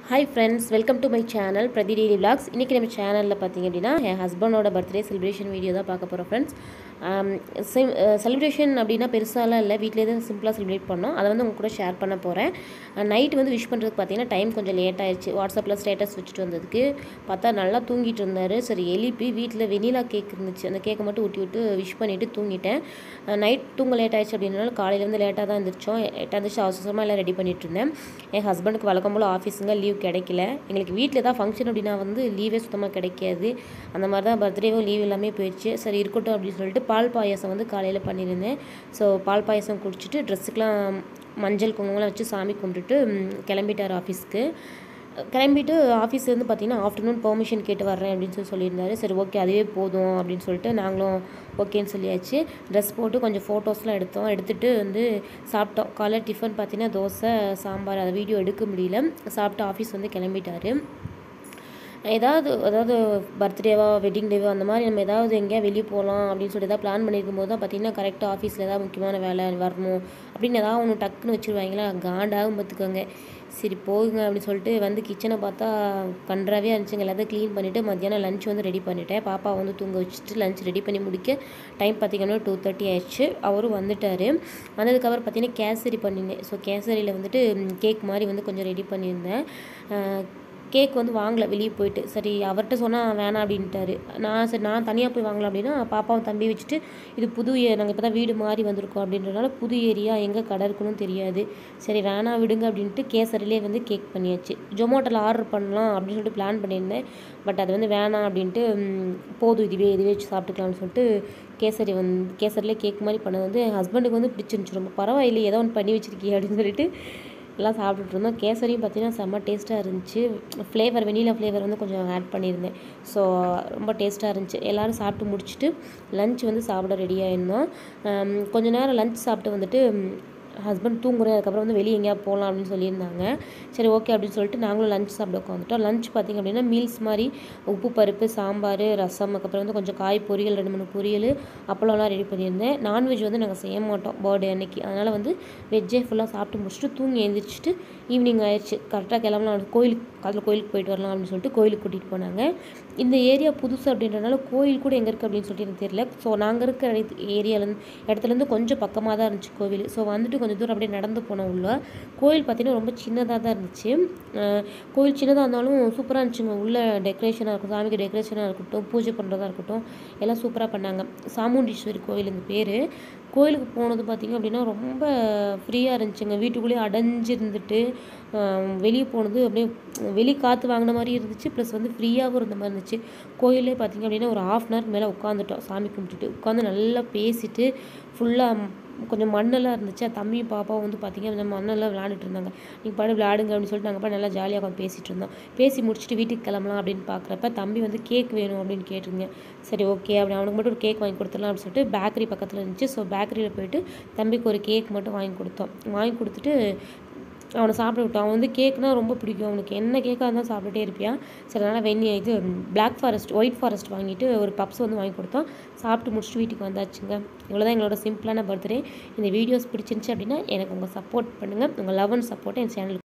hi friends welcome to my channel Prathi daily vlogs இன்றைக்கி நம்ம சேனலில் பார்த்தீங்க அப்படின்னா என் ஹஸ்பண்டோட பர்த்டே செலிப்ரேஷன் வீடியோ தான் பார்க்க போகிறோம் ஃப்ரெண்ட்ஸ் செலிப்ரேஷன் அப்படின்னா பெருசாலாம் இல்லை வீட்டிலே தான் சிம்பிளாக செலிப்ரேட் பண்ணோம் அதை வந்து உங்க கூட ஷேர் பண்ண போகிறேன் நைட் வந்து விஷ் பண்ணுறதுக்கு பார்த்தீங்கன்னா டைம் கொஞ்சம் லேட் ஆயிடுச்சு வாட்ஸ்அப்பில் ஸ்டேட்டஸ் வச்சுட்டு வந்ததுக்கு பார்த்தா நல்லா தூங்கிட்டு இருந்தார் சரி எழுப்பி வீட்டில் வெனிலா கேக் இருந்துச்சு அந்த கேக்கை மட்டும் ஊட்டி விட்டு விஷ் பண்ணிவிட்டு தூங்கிட்டேன் நைட் தூங்க லேட் ஆயிடுச்சு அப்படின்னால காலையிலேருந்து லேட்டாக தான் இருந்துச்சோம் எட்டாக இருந்துச்சு அவசரமாக எல்லாம் ரெடி பண்ணிட்டு இருந்தேன் என் ஹஸ்பண்டுக்கு வழக்கம் போல் ஆஃபீஸுங்க லீவ் கிடைக்கல எங்களுக்கு வீட்டில் ஏதாவது ஃபங்க்ஷன் அப்படின்னா வந்து லீவே சுத்தமாக கிடைக்காது அந்த மாதிரி தான் பர்த்டேவும் லீவ் எல்லாமே போயிடுச்சு சரி இருக்கட்டும் அப்படின்னு சொல்லிட்டு பால் பாயாசம் வந்து காலையில் பண்ணியிருந்தேன் ஸோ பால் பாயாசம் குடிச்சிட்டு ட்ரெஸ்ஸுக்கெலாம் மஞ்சள் குங்குமம்லாம் வச்சு சாமி கும்பிட்டுட்டு ம், கிளம்பிட்டார் ஆஃபீஸ்க்கு கிளம்பிட்டு ஆஃபீஸ்லேருந்து பார்த்தீங்கன்னா ஆஃப்டர்நூன் பெர்மிஷன் கேட்டு வர்றேன் அப்படின்னு சொல்லி சொல்லியிருந்தாரு சரி ஓகே அதுவே போதும் அப்படின்னு சொல்லிட்டு நாங்களும் ஓகேன்னு சொல்லியாச்சு ட்ரெஸ் போட்டு கொஞ்சம் ஃபோட்டோஸ்லாம் எடுத்தோம் எடுத்துகிட்டு வந்து சாப்பிட்டோம் காலைல டிஃபன் பார்த்தீங்கன்னா தோசை சாம்பார் அதை வீடியோ எடுக்க முடியல சாப்பிட்டு ஆஃபீஸ் வந்து கிளம்பிட்டாரு ஏதாவது அதாவது பர்த்டேவா வெட்டிங் டேவோ அந்த மாதிரி நம்ம ஏதாவது எங்கேயா வெளியே போகலாம் அப்படின்னு சொல்லிட்டு ஏதாவது பிளான் பண்ணியிருக்கும் போது தான் பார்த்தீங்கன்னா கரெக்டாக ஆஃபீஸில் ஏதாவது முக்கியமான வேலை வரணும் அப்படின்னு ஏதாவது ஒன்று டக்குன்னு வச்சுருவாங்களா காண்டாகும் பார்த்துக்கோங்க சரி போகுங்க அப்படின்னு சொல்லிட்டு வந்து கிச்சனை பார்த்தா கன்றாவே இருந்துச்சுங்க எல்லாத்தையும் க்ளீன் பண்ணிவிட்டு மத்தியானம் லஞ்ச் வந்து ரெடி பண்ணிட்டேன் பாப்பா வந்து தூங்க வச்சுட்டு லஞ்ச் ரெடி பண்ணி முடிக்க டைம் பார்த்திங்கன்னா டூ தேர்ட்டி ஆயிடுச்சு அவரும் வந்துட்டார் வந்ததுக்கப்புறம் பார்த்தீங்கன்னா கேசரி பண்ணியிருந்தேன் ஸோ கேசரியில் வந்துட்டு கேக் மாதிரி வந்து கொஞ்சம் ரெடி பண்ணியிருந்தேன் கேக் வந்து வாங்கலை வெளியே போயிட்டு சரி அவர்கிட்ட சொன்னால் வேணாம் அப்படின்ட்டாரு நான் சரி நான் தனியாக போய் வாங்கலாம் அப்படின்னா பாப்பாவும் தம்பி வச்சுட்டு இது புது ஏ நாங்கள் இப்போ தான் வீடு மாறி வந்திருக்கோம் அப்படின்றனால புது ஏரியா எங்கே கடை இருக்குன்னு தெரியாது சரி வேணாம் விடுங்க அப்படின்ட்டு கேசரிலே வந்து கேக் பண்ணியாச்சு ஜொமோட்டோவில் ஆர்டர் பண்ணலாம் அப்படின்னு சொல்லிட்டு பிளான் பண்ணியிருந்தேன் பட் அது வந்து வேணாம் அப்படின்ட்டு ம், போதும் இதுவே இதுவே வச்சு சாப்பிட்டுக்கலாம்னு சொல்லிட்டு கேசரி வந்து கேசரிலே கேக் மாதிரி பண்ணது வந்து என் ஹஸ்பண்டுக்கு வந்து பிடிச்சிருந்துச்சு ரொம்ப பரவாயில்லை ஏதோ ஒன்று பண்ணி வச்சிருக்கீங்க அப்படின்னு சொல்லிட்டு எல்லாம் சாப்பிட்டுட்டு இருந்தோம் கேசரியும் பார்த்தீங்கன்னா செம்ம டேஸ்ட்டாக இருந்துச்சு ஃப்ளேவர் வெனிலா ஃப்ளேவர் வந்து கொஞ்சம் ஆட் பண்ணியிருந்தேன் ஸோ ரொம்ப டேஸ்ட்டாக இருந்துச்சு எல்லோரும் சாப்பிட்டு முடிச்சுட்டு லஞ்ச் வந்து சாப்பிட ரெடியாக இருந்தோம் ஆம், கொஞ்ச நேரம் லஞ்ச் சாப்பிட்டு வந்துட்டு ஹஸ்பண்ட் தூங்குறேன் அதுக்கப்புறம் வந்து வெளியே எங்கேயா போகலாம் அப்படின்னு சொல்லியிருந்தாங்க சரி ஓகே அப்படின்னு சொல்லிட்டு நாங்களும் லஞ்ச் சாப்பிட உட்காந்துட்டோம் லஞ்ச் பார்த்திங்க அப்படின்னா மீல்ஸ் மாதிரி உப்பு பருப்பு சாம்பார் ரசம் அதுக்கப்புறம் வந்து கொஞ்சம் காய் பொரியல் ரெண்டு மூணு பொரியல் அப்பளம்லாம் ரெடி பண்ணியிருந்தேன் நான்வெஜ் வந்து நாங்கள் செய்ய மாட்டோம் பர்த்டே அன்னைக்கு அதனால் வந்து வெஜ்ஜே ஃபுல்லாக சாப்பிட்டு முடிச்சுட்டு தூங்கி எழுந்திரிச்சிட்டு ஈவினிங் ஆயிடுச்சு கரெக்டாக கிளம்பலாம் கோயிலுக்கு காலையில் கோயிலுக்கு போயிட்டு வரலாம் அப்படின்னு சொல்லிட்டு கோயிலுக்கு கூட்டிகிட்டு போனாங்க இந்த ஏரியா புதுசு அப்படின்றனால கோயில் கூட எங்கே இருக்குது அப்படின்னு சொல்லிட்டு எனக்கு தெரியல ஸோ நாங்கள் இருக்கிற ஏரியாலேருந்து இடத்துலேருந்து கொஞ்சம் பக்கமாக தான் இருந்துச்சு கோவில் ஸோ வந்துட்டு கொஞ்சம் தூரம் அப்படியே நடந்து போனோம் உள்ள கோயில் பார்த்தீங்கன்னா ரொம்ப சின்னதாக தான் இருந்துச்சு அஹ் கோயில் சின்னதாக இருந்தாலும் சூப்பராக இருந்துச்சுங்க உள்ள டெக்கரேஷனாக இருக்கட்டும் சாமிக்கு டெக்கரேஷனாக இருக்கட்டும் பூஜை பண்ணுறதா இருக்கட்டும் எல்லாம் சூப்பராக பண்ணாங்க சாமுண்டீஸ்வரி கோயில் இந்த பேர் கோயிலுக்கு போனது பார்த்திங்க அப்படின்னா ரொம்ப ஃப்ரீயாக இருந்துச்சுங்க வீட்டுக்குள்ளேயே அடைஞ்சிருந்துட்டு வெளியே போனது அப்படியே வெளி காற்று வாங்கின மாதிரி இருந்துச்சு ப்ளஸ் வந்து ஃப்ரீயாகவும் இருந்த மாதிரி இருந்துச்சு கோயிலே பார்த்திங்க அப்படின்னா ஒரு ஹாஃப் அன் ஹவர் மேலே உட்காந்துட்டோம் சாமி கும்பிட்டுட்டு உட்காந்து நல்லா பேசிட்டு ஃபுல்லாக கொஞ்சம் மண்ணெல்லாம் இருந்துச்சு தம்பி பாப்பாவும் வந்து பார்த்திங்க அந்த மண்ணெல்லாம் விளையாண்டுட்டு இருந்தாங்க நீங்கள் பாடு விளையாடுங்க அப்படின்னு சொல்லிட்டு நாங்கள் பாடு நல்லா ஜாலியாக உட்காந்து பேசிகிட்டு இருந்தோம் பேசி முடிச்சுட்டு வீட்டுக்கு கிளம்பலாம் அப்படின்னு பார்க்குறப்ப தம்பி வந்து கேக் வேணும் அப்படின்னு கேட்டிருந்தேன் சரி ஓகே அப்படி அவனுக்கு மட்டும் ஒரு கேக் வாங்கி கொடுத்துடலாம் அப்படின்னு சொல்லிட்டு பேக்கரி பக்கத்தில் இருந்துச்சு ஸோ பேக்கரியில் போயிட்டு தம்பிக்கு ஒரு கேக் மட்டும் வாங்கி கொடுத்தோம் வாங்கி கொடுத்துட்டு அவனை சாப்பிட விட்டான் அவன் வந்து கேக்னா ரொம்ப பிடிக்கும் அவனுக்கு என்ன கேக்காக இருந்தாலும் சாப்பிட்டுட்டே இருப்பியான் சரி அதனால் வெண்ணி இது பிளாக் ஃபாரஸ்ட் ஒயிட் ஃபாரஸ்ட் வாங்கிட்டு ஒரு பப்ஸ் வந்து வாங்கி கொடுத்தோம் சாப்பிட்டு முடிச்சுட்டு வீட்டுக்கு வந்தாச்சுங்க இவ்வளோதான் எங்களோட சிம்பிளான பர்த்டே இந்த வீடியோஸ் பிடிச்சிருந்துச்சு அப்படின்னா எனக்கு உங்கள் சப்போர்ட் பண்ணுங்கள் உங்கள் லவ் அண்ட் சப்போர்ட்டை என் சேனலுக்கு